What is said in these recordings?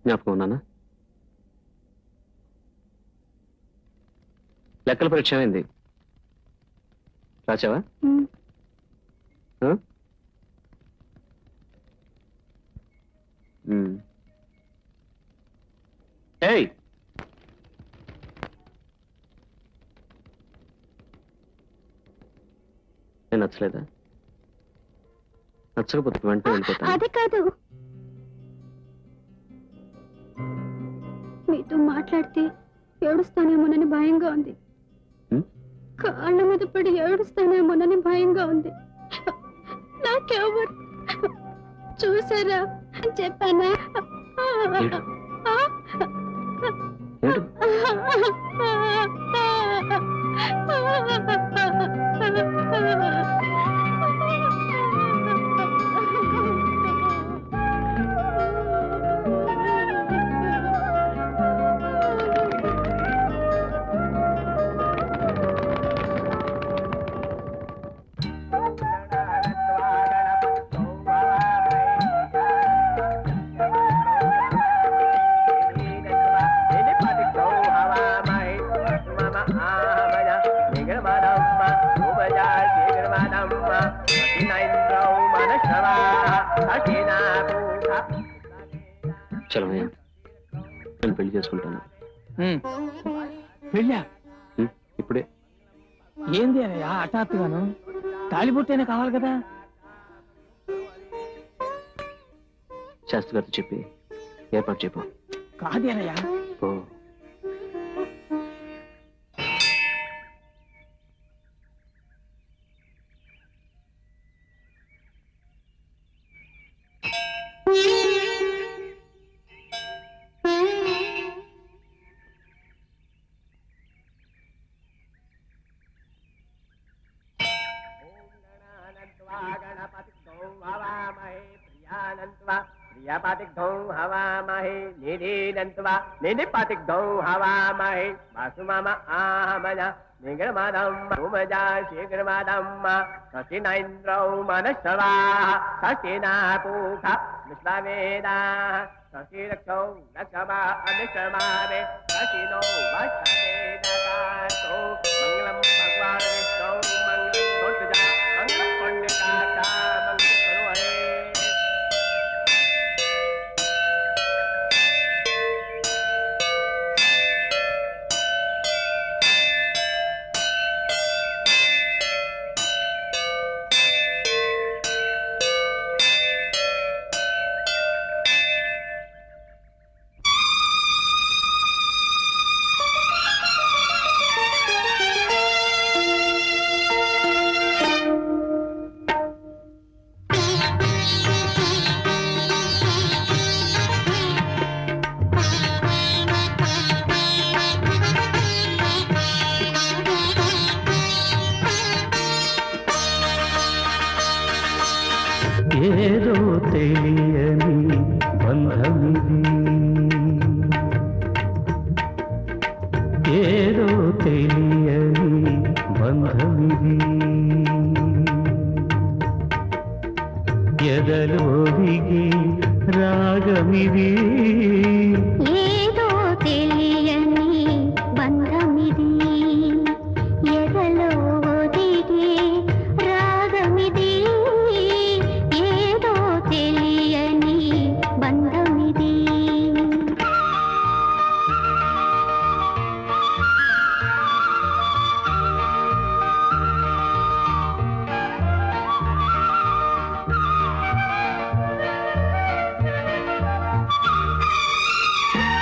జ్ఞాపకం ఉన్నానా లెక్కల పరీక్ష ఏమైంది రాచావా ఉమ్, ఆ? మ్మ్. ఏయ్ నేను నచ్చలేదా నచ్చకపోతే వెంటనే వెళ్ళిపోతాను అది కాదు మీతో మాట్లాడితే ఏడుస్తానేమోనని భయంగా ఉంది ఉమ్? కాళ్ళ మీద పడి ఏడుస్తానేమోనని భయంగా ఉంది నాకెవరు చూసారా చెప్పానా ఏడు. ఏడు. చలమయ్య నేను పెళ్లి చేసుకుంటాను పెళ్ళా ఉమ్, ఇప్పుడే ఏంది అన్నయ్య హఠాత్తుగాను తాళిబొట్టైనా కావాలి కదా శాస్త్రి గారితో చెప్పి ఏర్పాటు చెప్పు కాదు అన్నయ్య ఓ ప్రియాపాతిగ్ధౌ హవామహే నిధీనంత్వా నిధిపాతిగ్ధౌ హవామహే వాసుమమ ఆహమయ నిగమదం ఉమజా శీఘ్రమదం సచినైంద్రౌ మనశ్రవా సచినా పూఖ విశ్వవేదా సచిరక్షౌ రక్షమా అనుశ్రమావే సచినో వక్షవేదకాతో మంగళం భగవాన్ విష్ణు మంగళం కోటుజా మంగళం పండితాకా మంగళం కరువరే ఏదో తెలియని బంధమిది ఏదో తెలియని బంధమిది ఎదలో దిగి రాగమిది ఏదో తెలియని బంధమిది ఎదలో ఒదిగే రాగమిది ఏదో తెలియని బంధమిది ఆ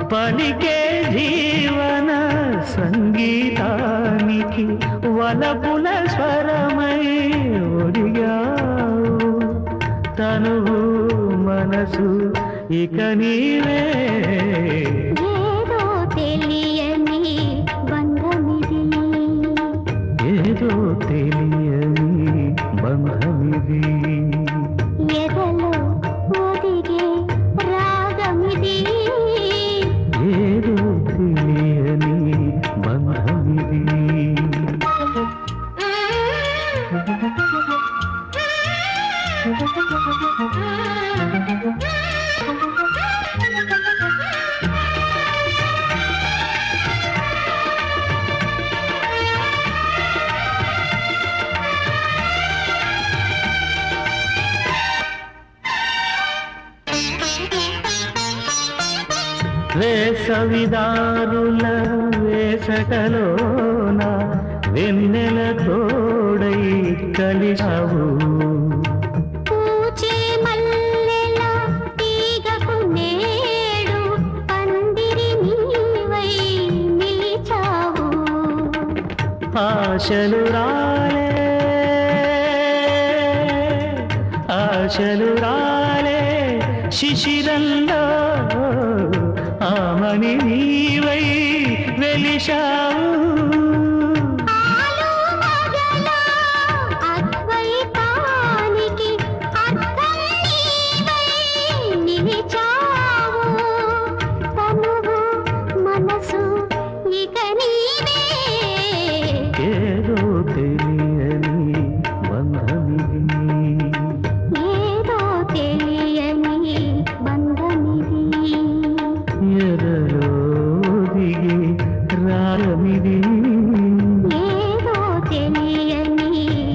పలికే జీవన సంగీతానికి వలపుల స్వరమై ఒడిగావు తనువు మనసు ఇక నీవే ఏదో తెలియని బంధమిది ఏదో తెలియని బంధమిది ఎదలో ఒదిగే రాగమిది ఏదో తెలియని బంధమిది వేసవిదారుల వేసటలోన వెన్నెల తోడై కలిసావు పూచే మల్లెల తీగకు నేడు పందిరి నీవై నిలిచావు ఆశలు రాలే ఆశలు రాలే శిశిరంలో ఆమని నీవై వెలిశావు ఆలు మగల అద్వైతానికి అర్థం నీవై నిలిచావు తనువు మనసు ఇక నీవే ఏదో తెలియని బంధమిది ఏదో తెలియని బంధమిది ఎరలో దిగి రాగమిది ఏదో తెలియని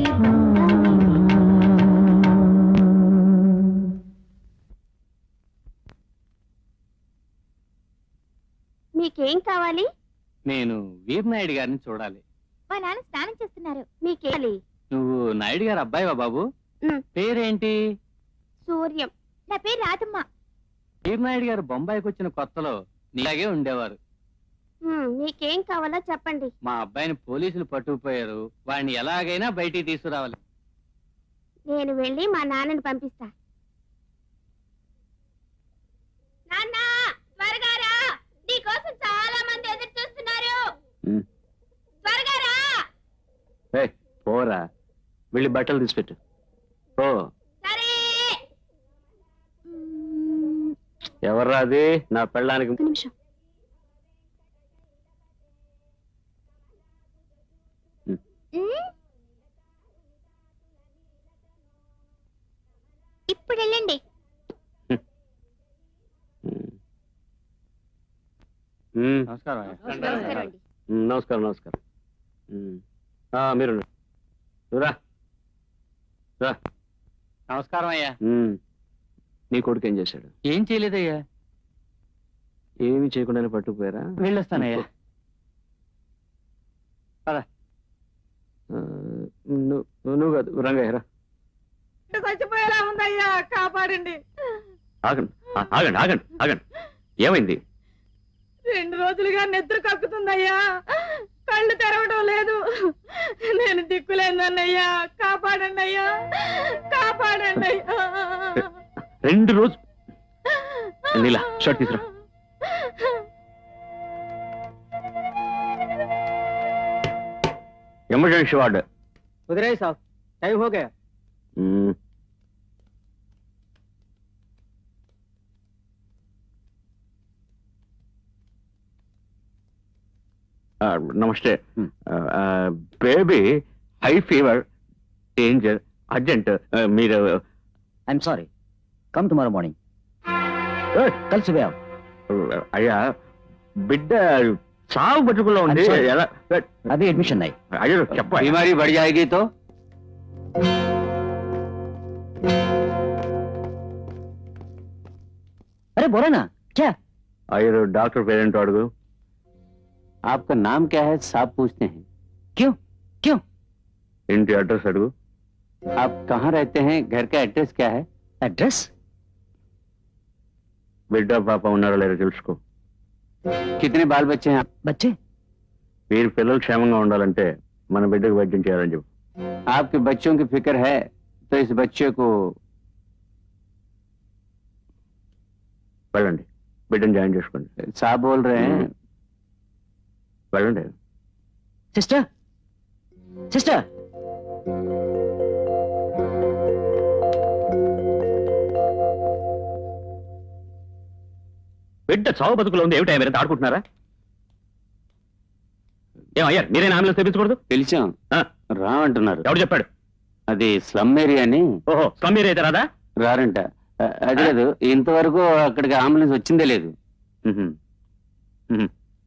మీకేం కావాలి నేను వీరనాయుడు గారిని చూడాలి మా నాన్న స్నానం చేస్తున్నారు మీకేలి నువ్వు నాయుడు గారు అబ్బాయివా బాబు ఉమ్. పేరేంటి సూర్యం నా పేరు రాధమ్మ వీరనాయుడు గారు బొంబాయికి వచ్చిన కొత్తలో నీలాగే ఉండేవారు ఉమ్, మీకేం కావాలో చెప్పండి మా అబ్బాయిని పోలీసులు పట్టుకుపోయారు వాడిని ఎలాగైనా బయటికి తీసుకురావాలి నేను వెళ్ళి మా నాన్నని పంపిస్తా నాన్న త్వరగా రా నీకోసం చాలా మంది ఎదురు చూస్తున్నారు ఉమ్. త్వరగా రా ఏయ్, పోరా వెళ్ళి బట్టలు తీసిపెట్టు ఓ సరే ఎవర్రా అది నా పెళ్ళానికి ఒక నిమిషం ఉమ్. ఉమ్. ఇప్పుడు వెళ్ళండి ఉమ్. ఉమ్. నమస్కారం అండి ఉమ్, నమస్కారం నమస్కారం ఉమ్. ఆ, మీరు రా రా నమస్కారం అయ్యా ఉమ్. నీ కొడుకు ఏం చేశాడు ఏం చేయలేదయ్యా ఏమి చేయకుండానే పట్టుకుపోయారా వెళ్ళొస్తానయ్యా ఆ, నువ్వు నువ్వు కాదు రంగయ్య రా చచ్చిపోయేలా ఉందయ్యా కాపాడండి ఆగండి ఆ, ఆగండి ఆగండి ఆగండి ఏమైంది రెండు రోజులుగా నిద్ర కక్కుతుందయ్యా కళ్ళు తెరవడం లేదు నేను దిక్కులేదన్నయ్యా కాపాడండి అయ్యా కాపాడండి అయ్యా రెండు రోజు నీలా షర్ట్ తీసురా ఎమర్జెన్సీ వార్డు కుదిరాయి సాబ్ టైం హో గయా ఉమ్. ఆ, నమస్తే baby high fever danger urgent మీరు I'm sorry come tomorrow morning ఏయ్, కల్ సుబే అయ్యా బిడ్డ చావు బతుకులో ఉంది I'm sorry. ఎలా అదే అడ్మిషన్ అయ్యి అయ్యో చెప్ప बीमारी बढ़ जाएगी तो अरे बोला ना क्या అయ్యో డాక్టర్ పేరెంట్ అడుగు आपका नाम क्या है साहब पूछते हैं क्यों क्यों ఇంటి అడ్రస్ అడుగు आप कहाँ रहते हैं घर का एड्रेस क्या है एड्रेस బిడ్డ పాప ఉన్నారో లేదో తెలుసుకో कितने बाल बच्चे हैं బచ్చే వీరి పిల్లలు క్షేమంగా ఉండాలంటే మన బిడ్డకు వైద్యం చేయాలని చెప్పు आपके बच्चों की फिक्र है तो इस बच्चे को వెళ్ళండి బిడ్డను జాయిన్ చేసుకోండి साहब बोल रहे हैं వెళ్ళండి సిస్టర్ సిస్టర్ బిడ్డ చావు బతుకులో ఉంది ఏమిటా మీరు ఆడుకుంటున్నారా ఏమయ్యారు మీరేనా అంబులెన్స్ తెప్పించకూడదు పిలిచాం ఆ. రా అంటున్నారు ఎవడు చెప్పాడు అది స్లమ్ ఏరియా అని ఓహో స్లమ్ ఏరియా అయితే రాదా రారంట అ- అది లేదు ఇంతవరకు అక్కడికి అంబులెన్స్ వచ్చిందే లేదు మ్హూ. మ్హూ.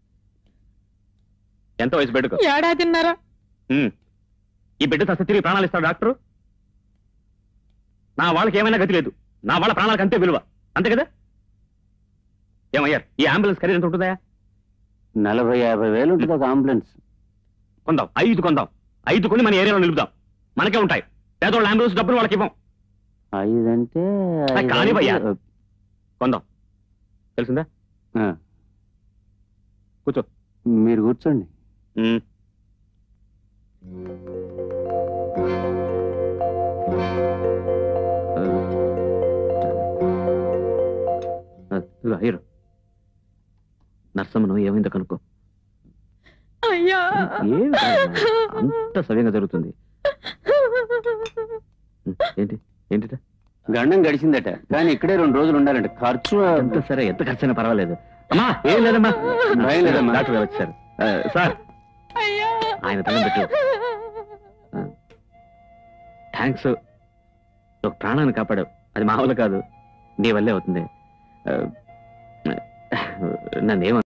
ఎంత వయసు బిడ్డకు ఏడాదిన్నర మ్. ఈ బిడ్డ తస్త తిరిగి ప్రాణాలు ఇస్తాడు డాక్టరు నా వాళ్ళకి ఏమైనా గతి లేదు నా వాళ్ళ ప్రాణాలకు అంతే విలువ అంతే కదా ఏమయ్యారు ఈ అంబులెన్స్ ఖరీదు ఎంత ఉంటుందా నలభై యాభై వేలు ఉంటుంది ఒక అంబులెన్స్ కొందాం ఐదు కొందాం ఐదు కొని మన ఏరియాలో నిలుపుదాం మనకే ఉంటాయి పేదోళ్ళ అంబులెన్స్ డబ్బులు వాళ్ళకి ఇవ్వం ఐదు అంటే ఆ, ఐదు కానివయ్యా. అంటే, కొందాం తెలిసిందా ఆ, కూర్చో మీరు కూర్చోండి మ్. ఆ, ఇదిగో హీరో నర్సమ్మను ఏమైందో కనుక్కో అయ్యా ఏం కాదమ్మా. అంత సవ్యంగా జరుగుతుంది ఉం, ఏంటి ఏంటి గండం గడిచిందట కానీ ఇక్కడే రెండు రోజులు ఉండాలంట ఖర్చు ఎంత సరే ఎంత ఖర్చైనా పర్వాలేదు అమ్మా ఏం లేదమ్మా భయం లేదమ్మా. డాక్టర్ గారు వచ్చారు ఆ, సార్ అయ్యా ఆయన దండం పెట్టు థ్యాంక్స్ ఒక ప్రాణాన్ని కాపాడావు అది మామూలు కాదు నీ వల్లే అవుతుంది ఆ, నన్ను ఏమ